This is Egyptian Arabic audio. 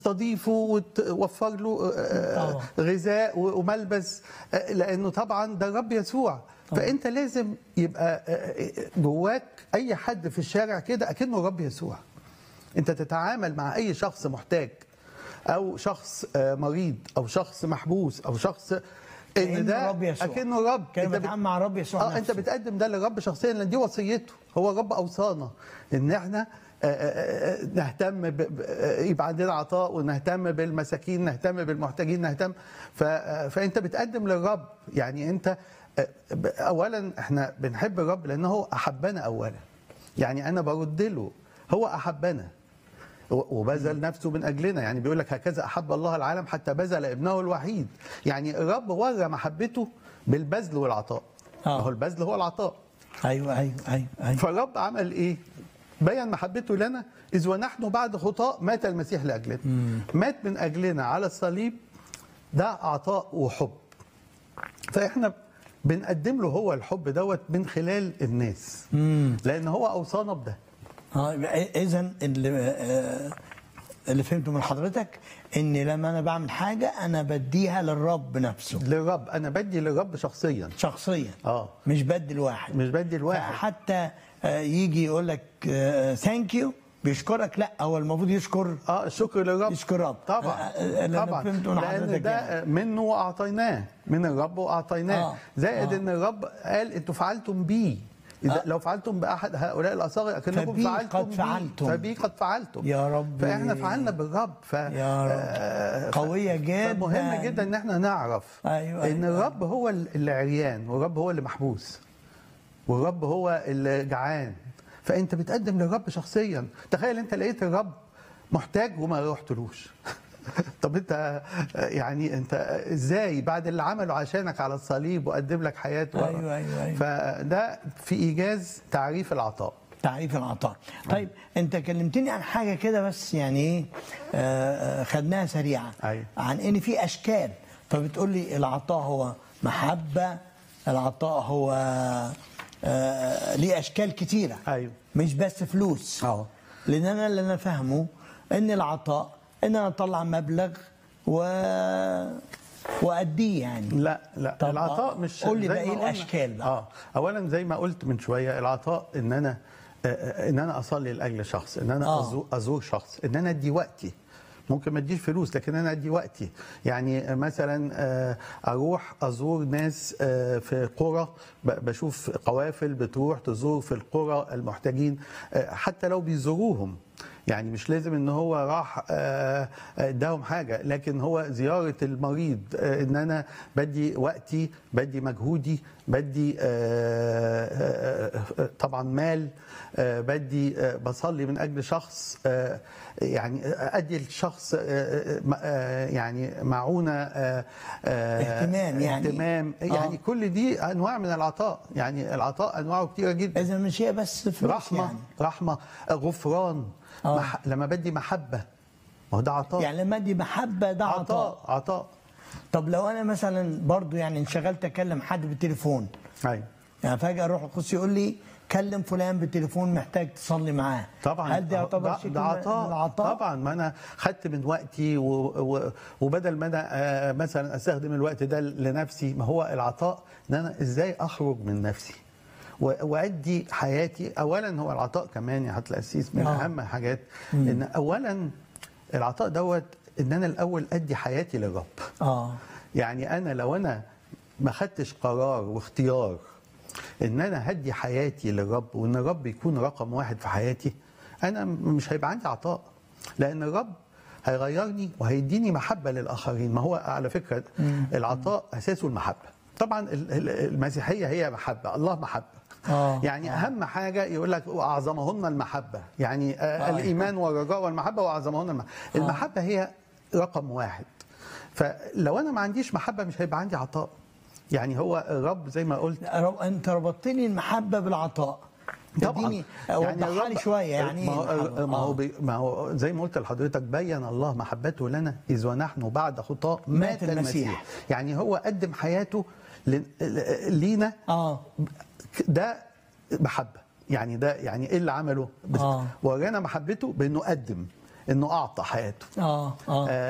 تستضيفه وتوفر له آه، طبعا. غذاء وملبس آه، لانه طبعا ده الرب يسوع فانت لازم يبقى آه، جواك اي حد في الشارع كده اكنه الرب يسوع انت تتعامل مع اي شخص محتاج او شخص آه، مريض او شخص محبوس او شخص ان كأنه ده الرب يسوع. اكنه الرب كان أنت بت- بيتعامل مع الرب يسوع اه انت نفسه. بتقدم ده للرب شخصيا لان دي وصيته هو الرب اوصانا ان احنا آه، آه، آه، نهتم ب- ب- آه، يبقى عندنا عطاء ونهتم بالمساكين نهتم بالمحتاجين نهتم ف- آه، فانت بتقدم للرب يعني انت آه، ب- اولا احنا بنحب الرب لانه هو احبنا اولا يعني انا برد له هو احبنا و- وبذل نفسه من اجلنا يعني بيقول لك هكذا احب الله العالم حتى بذل ابنه الوحيد يعني الرب ورى محبته بالبذل والعطاء آه. ما هو البذل هو العطاء ايوه ايوه ايوه ايوه فالرب عمل ايه بين محبته لنا اذ ونحن بعد خطاء مات المسيح لاجلنا مات من اجلنا على الصليب ده عطاء وحب فاحنا بنقدم له هو الحب دوت من خلال الناس لان هو اوصانا بده اه اذا اللي آه، اللي فهمته من حضرتك ان لما انا بعمل حاجه انا بديها للرب نفسه للرب انا بدي للرب شخصيا شخصيا اه مش بدي الواحد مش بدي الواحد حتى يجي يقول لك ثانك يو بيشكرك لا هو المفروض يشكر اه الشكر للرب يشكر رب طبعا آه، آه، اللي أنا طبعا فهمته من لان حضرتك ده يعني. منه واعطيناه من الرب واعطيناه آه، زائد آه. ان الرب قال انتوا فعلتم بي إذا آه. لو فعلتم باحد هؤلاء الاصاغر اكنكم فبي فعلتم قد بي. فعلتم. فبي قد فعلتم يا رب. فاحنا فعلنا بالرب ف يا رب. آه، ف- قوية جدا. فمهم جدا ان احنا نعرف أيوة، ان أيوة. الرب هو اللي عريان والرب هو اللي محبوس والرب هو اللي جعان فانت بتقدم للرب شخصيا تخيل انت لقيت الرب محتاج وما رحتلوش طب انت يعني انت ازاي بعد اللي عمله عشانك على الصليب وقدم لك حياته أيوة، أيوة، أيوة. فده في ايجاز تعريف العطاء تعريف العطاء طيب انت كلمتني عن حاجه كده بس يعني ايه آه، آه، خدناها سريعا أيوة. عن ان في اشكال فبتقول لي العطاء هو محبه العطاء هو آه، ليه اشكال كتيره أيوة. مش بس فلوس اه. لان انا اللي انا فاهمه ان العطاء ان انا اطلع مبلغ و واديه يعني لا لا طب العطاء آه، مش قول لي زي بقى ما ايه قلنا. الاشكال بقى اه اولا زي ما قلت من شويه العطاء ان انا آه، آه، ان انا اصلي لاجل شخص ان انا آه. أزور, ازور شخص ان انا ادي وقتي ممكن ما اديش فلوس لكن انا ادي وقتي يعني مثلا آه، اروح ازور ناس آه، في قرى ب- بشوف قوافل بتروح تزور في القرى المحتاجين آه، حتى لو بيزوروهم يعني مش لازم ان هو راح آه، آه، اداهم حاجه لكن هو زياره المريض آه، ان انا بدي وقتي بدي مجهودي بدي آه، آه، آه، طبعا مال آه، بدي آه، بصلي من اجل شخص آه، يعني ادي الشخص آه، آه، آه، يعني معونه آه، آه، اهتمام يعني. اهتمام آه. يعني كل دي انواع من العطاء يعني العطاء انواعه كتيره جدا اذا مش هي بس فلوس رحمه يعني رحمه غفران آه. مح... لما بدي محبه ما هو ده عطاء يعني لما ادي محبه ده عطاء عطاء عطاء طب لو انا مثلا برضو يعني انشغلت اكلم حد بالتليفون ايوه يعني فجاه اروح القدس يقول لي كلم فلان بالتليفون محتاج تصلي معاه طبعا هل ده يعتبر ده, شكل ده من عطاء العطاء طبعا ما انا خدت من وقتي و... و... وبدل ما انا آه، مثلا استخدم الوقت ده لنفسي ما هو العطاء ان انا ازاي اخرج من نفسي و- وادي حياتي اولا هو العطاء كمان يا حضره القسيس من آه. اهم الحاجات ان اولا العطاء دوت ان انا الاول ادي حياتي للرب اه يعني انا لو انا ما خدتش قرار واختيار ان انا هدي حياتي للرب وان الرب يكون رقم واحد في حياتي انا م- مش هيبقى عندي عطاء لان الرب هيغيرني وهيديني محبه للاخرين ما هو على فكره العطاء اساسه المحبه طبعا ال- ال- المسيحيه هي محبه الله محبه آه. يعني اهم حاجه يقول لك واعظمهن المحبه يعني آه آه. الايمان والرجاء والمحبه واعظمهن المحبه المحبه هي رقم واحد فلو انا ما عنديش محبه مش هيبقى عندي عطاء يعني هو الرب زي ما قلت رب- انت ربطت لي المحبه بالعطاء اديني وضحها لي الرب- شويه يعني ما ايه هو, المحبة؟ ما هو, آه. بي- ما هو زي ما قلت لحضرتك بين الله محبته لنا اذ ونحن بعد خطاء مات مات المسيح. المسيح يعني هو قدم حياته ل- لينا اه ده محبه يعني ده يعني ايه اللي عمله بس آه. ورانا محبته بانه قدم انه اعطى حياته اه اه